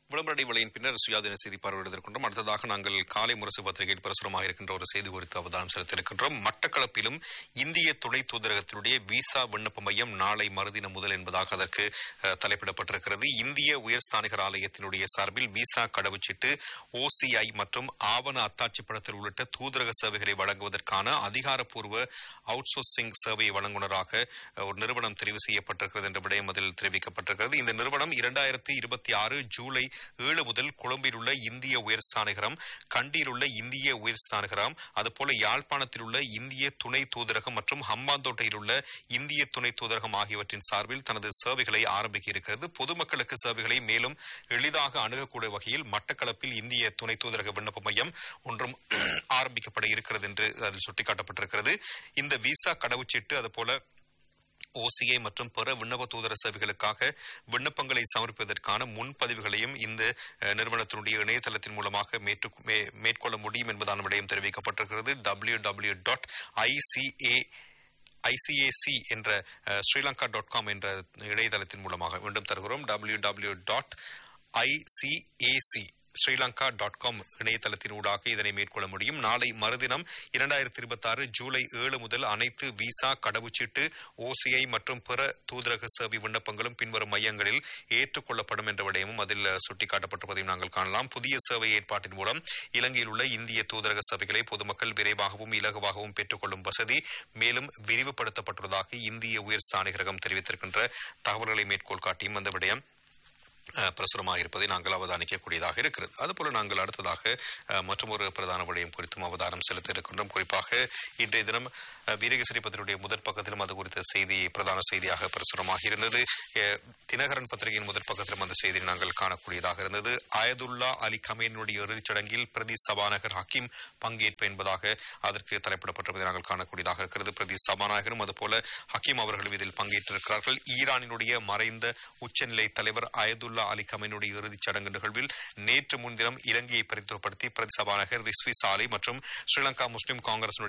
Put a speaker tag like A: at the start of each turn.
A: விளம்பர இடைவெளியின் பின்னர் சுயாதீன செய்தி பார்வையிடுகின்றோம் அடுத்ததாக நாங்கள் காலை முரசு பத்திரிகையில் பிரசுரமாக இருக்கின்ற ஒரு செய்தி குறித்து அவதானம் செலுத்த இருக்கின்றோம் மட்டக்களப்பிலும் இந்திய துணை தூதரகத்தினுடைய விசா விண்ணப்ப மையம் நாளை மறுதினம் முதல் என்பதாக அதற்கு அஹ், தலைப்பிடப்பட்டிருக்கிறது இந்திய உயர்ஸ்தானிகர் ஆலயத்தினுடைய சார்பில் விசா கடவுச்சீட்டு ஓசிஐ மற்றும் ஆவண அத்தாட்சிப்படத்தில் உள்ளிட்ட தூதரக சேவைகளை வழங்குவதற்கான அதிகாரப்பூர்வ அவுட்சோர்சிங் சேவை வழங்குனராக அஹ், ஒரு நிறுவனம் தெரிவு செய்யப்பட்டிருக்கிறது என்ற விடயம் அதில் தெரிவிக்கப்பட்டிருக்கிறது இந்த நிறுவனம் இரண்டாயிரத்தி இருபத்தி ஆறு ஜூலை ஏழு முதல் கொழும்பில் உள்ள இந்திய உயர்ஸ்தானகரம் கண்டியில் உள்ள இந்திய உயர்ஸ்தானகரம் அதுபோல யாழ்ப்பாணத்தில் உள்ள இந்திய துணை தூதரகம் மற்றும் ஹம்பாந்தோட்டையில் உள்ள இந்திய துணை தூதரகம் ஆகியவற்றின் சார்பில் தனது சேவைகளை ஆரம்பிக்க இருக்கிறது பொதுமக்களுக்கு சேவைகளை மேலும் எளிதாக அணுகக்கூடிய வகையில் மட்டக்களப்பில் இந்திய துணை தூதரக விண்ணப்ப மையம் ஒன்றும் ஆரம்பிக்கப்பட இருக்கிறது என்று அதில் சுட்டிக்காட்டப்பட்டிருக்கிறது இந்த விசா கடவுச்சீட்டு அதுபோல ஓசிஐ மற்றும் பிற விண்ணப்ப தூதர சேவைகளுக்காக விண்ணப்பங்களை சமர்ப்பிப்பதற்கான முன்பதிவுகளையும் இந்த அஹ், நிறுவனத்தினுடைய இணையதளத்தின் மூலமாக மேற்று- மே- மேற்கொள்ள முடியும் என்பதான விடயம் தெரிவிக்கப்பட்டிருக்கிறது W W dot ICA ICAC என்ற ஸ்ரீலங்கா டாட் காம் என்ற இணையதளத்தின் மூலமாக மீண்டும் தருகிறோம் W W dot ICAC Sri Lanka dot com இணையதளத்தின் ஊடாக இதனை மேற்கொள்ள முடியும் நாளை மறுதினம் இரண்டாயிரத்தி இருபத்தி ஆறு ஜூலை ஏழு முதல் அனைத்து விசா கடவுச்சீட்டு ஓசிஐ மற்றும் பிற தூதரக சேவை விண்ணப்பங்களும் பின்வரும் மையங்களில் ஏற்றுக்கொள்ளப்படும் என்ற விடயமும் அதில் அஹ், சுட்டிக்காட்டப்பட்டிருப்பதையும் நாங்கள் காணலாம் புதிய சேவை ஏற்பாட்டின் மூலம் இலங்கையில் உள்ள இந்திய தூதரக சபைகளை பொதுமக்கள் விரைவாகவும் இலகுவாகவும் பெற்றுக்கொள்ளும் வசதி மேலும் விரிவுபடுத்தப்பட்டுள்ளதாக இந்திய உயர்ஸ்தானிகரகம் தெரிவித்திருக்கின்ற தகவல்களை மேற்கோள் காட்டியும் அந்த விடயம் அஹ், பிரசுரமாக இருப்பதை நாங்கள் அவதானிக்கக்கூடியதாக இருக்கிறது அதுபோல நாங்கள் அடுத்ததாக மற்றும் ஒரு பிரதான விடயம் குறித்தும் அவதானம் செலுத்த இருக்கின்றோம் குறிப்பாக இன்றைய தினம் அஹ், வீரகேசரி பத்திரிகையுடைய முதற் பக்கத்திலும் அது குறித்த செய்தி பிரதான செய்தியாக பிரசுரமாக இருந்தது அஹ், தினகரன் பத்திரிகையின் முதற் பக்கத்திலும் அந்த செய்தியை நாங்கள் காணக்கூடியதாக இருந்தது அயதுல்லா அலி கமேனுடைய இறுதிச் சடங்கில் பிரதி சபாநாயகர் ஹக்கீம் பங்கேற்பு என்பதாக அதற்கு தலைப்பிடப்பட்டிருப்பதை நாங்கள் காணக்கூடியதாக இருக்கிறது பிரதி சபாநாயகரும் அதுபோல ஹக்கீம் அவர்களும் இதில் பங்கேற்றிருக்கிறார்கள் ஈரானினுடைய மறைந்த உச்சநிலை தலைவர் அயதுல்லா அலி கமேனுடைய இறுதிச் சடங்கு நிகழ்வில் நேற்று முன்தினம் இலங்கையை பிரதித்துவப்படுத்தி பிரதி சபாநாயகர் ரிஸ்வி சாலை மற்றும் ஸ்ரீலங்கா முஸ்லிம் காங்கிரஸ்